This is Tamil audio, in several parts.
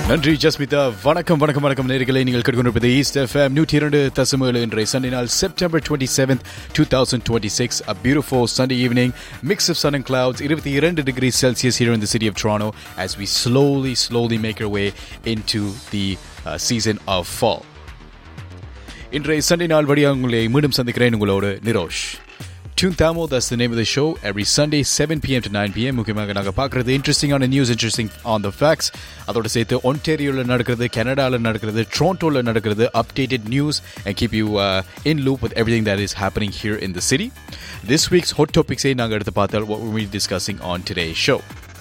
நன்றி ஜஸ்மிதா வணக்கம் வணக்கம் வணக்கம் நேர்களை நீங்கள் கேட்டுக்கொண்டிருப்பது ஈஸ்ட் எஃப்எம் நூற்றி இரண்டு தசமேழு இன்றைய சண்டே நாள் September twenty seventh two thousand twenty six a beautiful Sunday evening mix of sun and clouds இருபத்தி இரண்டு degree Celsius here in the city of Toronto as we slowly slowly make our way into the uh, season of fall இன்றைய சண்டே நாள் வழியாக உங்களை மீண்டும் சந்திக்கிறேன் உங்களோடு Nirosh Tune Tamil, that's the name of the show. Every Sunday, 7 p.m. to 9 p.m. முக்கியமாக நாங்கள் பார்க்குறது இன்ட்ரெஸ்டிங்கான news interesting on the facts அதோட சேர்த்து ஒன்டேரியோவில் நடக்கிறது கனடாவில் நடக்கிறது ட்ரோண்டோவில் நடக்கிறது updated news and keep you in loop with everything that is happening here in the city this week's hot டாபிக்ஸை நாங்கள் எடுத்து பார்த்தால் what we discussing on today's show.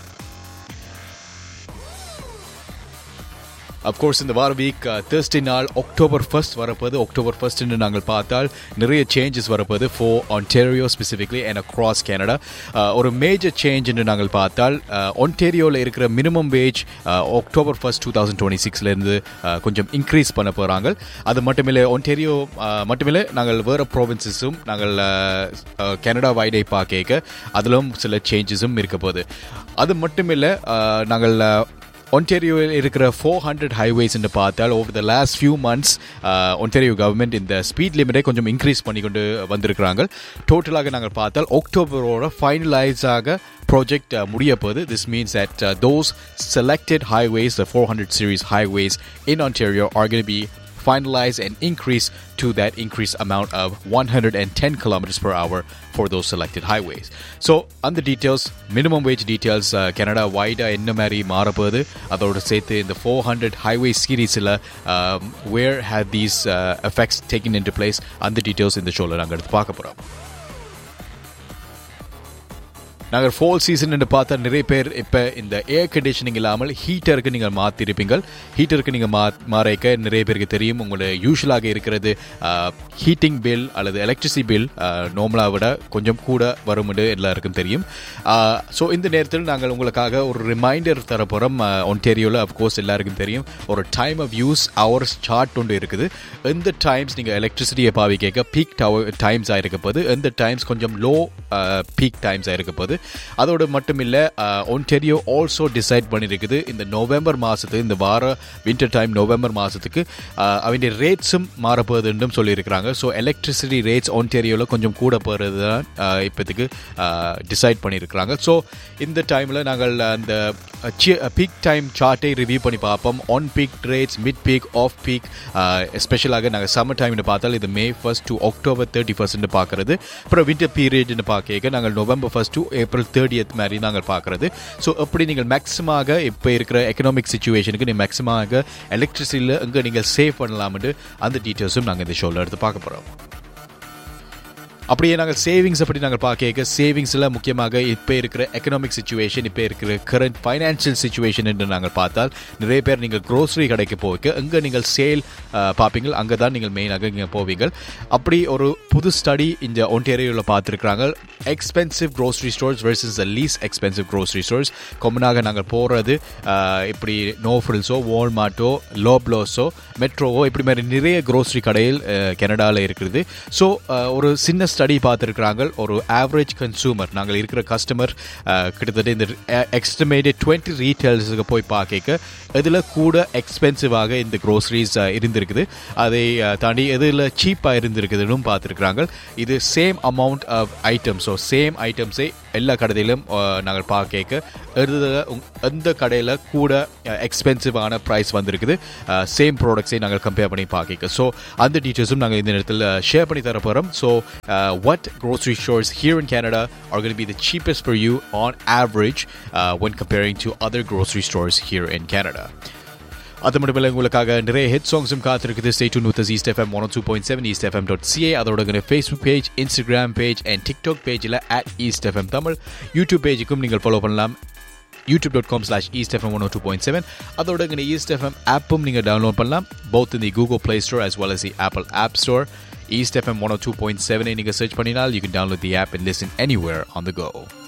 Of course இந்த வார வீக் தேர்ஸ்டே நாள் அக்டோபர் ஃபர்ஸ்ட் வரப்போது அக்டோபர் ஃபர்ஸ்ட்னு நாங்கள் பார்த்தால் நிறைய சேஞ்சஸ் வரப்போது for Ontario specifically and across Canada ஒரு மேஜர் சேஞ்ச் என்று நாங்கள் பார்த்தால் ஒன்டேரியோவில் இருக்கிற minimum wage October first two thousand twenty சிக்ஸ்லேருந்து கொஞ்சம் இன்க்ரீஸ் பண்ண போகிறாங்க அது மட்டுமில்லை ஒன்டேரியோ மட்டுமில்லை நாங்கள் வேறு ப்ராவின்சஸும் நாங்கள் கனடா வைடை பார்க்க அதிலும் சில சேஞ்சஸும் இருக்க போகுது அது மட்டுமில்லை நாங்கள் ஒன்டேரியோவில் இருக்கிற ஃபோர் ஹண்ட்ரட் ஹைவேஸ் என்று பார்த்தால் over the last few months Ontario government இந்த ஸ்பீட் லிமிட்டை கொஞ்சம் இன்க்ரீஸ் பண்ணி கொண்டு வந்திருக்கிறாங்க டோட்டலாக நாங்கள் பார்த்தால் அக்டோபரோட ஃபைனலைஸ் ஆக project uh, முடிய போகுது this means that uh, those selected highways the 400 series highways in Ontario are going to be finalize and increase to that increased amount of 110 kilometers per hour for those selected highways. So, on the details, minimum wage details, uh, Canada wide என்ன மாதிரி மாறப்போகுது அதோட சேர்த்து இந்த ஃபோர் ஹண்ட்ரட் ஹைவே சீரீஸில் where have these effects taken in to place அந்த டீட்டெயில்ஸ் இந்த ஷோவில் நாங்கள் எடுத்து பார்க்க போகிறோம் நாங்கள் ஃபோல் சீசன் என்று பார்த்தா நிறைய பேர் இப்போ இந்த ஏர் கண்டிஷனிங் இல்லாமல் ஹீட்டருக்கு நீங்கள் மாற்றிருப்பீங்க ஹீட்டருக்கு நீங்கள் மா மாறைக்க நிறைய பேருக்கு தெரியும் உங்களோட யூஸ்வலாக இருக்கிறது ஹீட்டிங் பில் அல்லது எலக்ட்ரிசிட்டி பில் நார்மலாக விட கொஞ்சம் கூட வரும் எல்லாருக்கும் தெரியும் ஸோ இந்த நேரத்தில் நாங்கள் உங்களுக்காக ஒரு ரிமைண்டர் தர போகிறோம் ஒன்டேரியோவில் அஃப்கோர்ஸ் எல்லாருக்கும் தெரியும் ஒரு time of use hours chart ஒன்று இருக்குது எந்த டைம்ஸ் நீங்கள் எலக்ட்ரிசிட்டியை பாவிக்க பீக் டவர் டைம்ஸ் ஆயிருக்க போது எந்த டைம்ஸ் கொஞ்சம் லோ பீக் டைம்ஸ் ஆயிருக்க போது அதோடு மட்டும் இல்லை ஒன்டெரியோ ஆல்சோ டிசைட் பண்ணியிருக்குது இந்த நவம்பர் மாதத்துக்கு இந்த வார வின்டர் டைம் நவம்பர் மாதத்துக்கு அவங்க ரேட்ஸும் மாறப்போகுதுன்னு சொல்லியிருக்கிறாங்க ஸோ எலக்ட்ரிசிட்டி ரேட்ஸ் ஒன்டேரியோவில் கொஞ்சம் கூட போகிறது தான் இப்போதைக்கு டிசைட் பண்ணியிருக்கிறாங்க ஸோ இந்த டைமில் நாங்கள் அந்த பீக் டைம் சார்ட்டை ரிவ்யூ பண்ணி பார்ப்போம் on peak rates mid peak off peak எஸ்பெஷலாக நாங்கள் சம்மர் டைம்னு பார்த்தால் இது May first to October thirty ஃபர்ஸ்ட்னு பார்க்குறது அப்புறம் வின்டர் பீரியட்னு பார்க்க நாங்கள் November first to April thirtieth மாதிரி நாங்கள் பார்க்குறது ஸோ அப்படி நீங்கள் மேக்ஸிமாக இப்போ இருக்கிற எக்கனாமிக் சுச்சுவேஷனுக்கு நீங்கள் மேக்ஸிமாக எலக்ட்ரிசிட்டியில் எங்கே நீங்கள் சேவ் பண்ணலாம்னு அந்த டீட்டெயில்ஸும் நாங்கள் இந்த ஷோவில் எடுத்து பார்க்க போகிறோம் அப்படியே நாங்கள் சேவிங்ஸ் அப்படி நாங்கள் பார்க்க சேவிங்ஸில் முக்கியமாக இப்போ இருக்கிற எக்கனாமிக் சுச்சுவேஷன் இப்போ இருக்கிற கரண்ட் ஃபைனான்ஷியல் சுச்சுவேஷன் என்று நாங்கள் பார்த்தால் நிறைய பேர் நீங்கள் க்ரோசரி கடைக்கு போய்க்க எங்கே நீங்கள் சேல் பார்ப்பீங்க அங்கே தான் நீங்கள் மெயினாக இங்கே போவீங்க அப்படி ஒரு புது ஸ்டடி இந்த ஒன்டேரியோவில் பார்த்துருக்குறாங்க expensive grocery stores versus the less expensive grocery stores கொம்மனாக நாங்கள் போகிறது இப்படி நோஃபில்ஸோ வால்மார்ட்டோ லோப்லோஸோ மெட்ரோவோ இப்படி மாதிரி நிறைய க்ரோசரி கடையில் கனடாவில் இருக்குது ஸோ ஒரு சின்ன ஸ்டடி பார்த்துருக்குறாங்க ஒரு ஆவரேஜ் கன்சூமர் நாங்கள் இருக்கிற கஸ்டமர் கிட்டத்தட்ட இந்த எக்ஸ்டிமேட்டட் டுவெண்ட்டி ரீட்டைல்ஸுக்கு போய் பார்க்க இதில் கூட எக்ஸ்பென்சிவாக இந்த க்ரோசரிஸ் இருந்திருக்குது அதை தாண்டி எதில் சீப்பாக இருந்திருக்குதுன்னு பார்த்துருக்குறாங்க இது same amount of items so same ஐட்டம்ஸை எல்லா கடையிலும் நாங்கள் பார்க்க எந்த கடையில் கூட எக்ஸ்பென்சிவான ப்ரைஸ் வந்திருக்குது சேம் ப்ராடக்ட்ஸை நாங்கள் கம்பேர் பண்ணி பார்க்க ஸோ அந்த டீட்டெயில்ஸும் நாங்கள் இந்த இடத்துல ஷேர் பண்ணி தர போகிறோம் so what grocery stores here in Canada are going to be the cheapest for you on average uh, when comparing to other grocery stores here in Canada. அது மட்டும் இல்லை உங்களுக்காக நிறைய ஹிட் சாங்ஸும் காத்திருக்குது stay tuned with east FM one two point seven east FM dot CA அதோட Facebook page Instagram page and TikTok பேஜில் at east FM Tamil YouTube பேஜுக்கும் நீங்கள் ஃபாலோ பண்ணலாம் YouTube dot com slash east FM one two point seven அதோட இங்கே ஈஸ்ட் எஃப்எம் ஆப்பும் நீங்கள் டவுன்லோட் பண்ணலாம் போத் இந்த Google Play Store as well as the Apple App Store. East FM 102.7 நீங்கள் search பண்ணினால் you can download the app and listen anywhere on the go.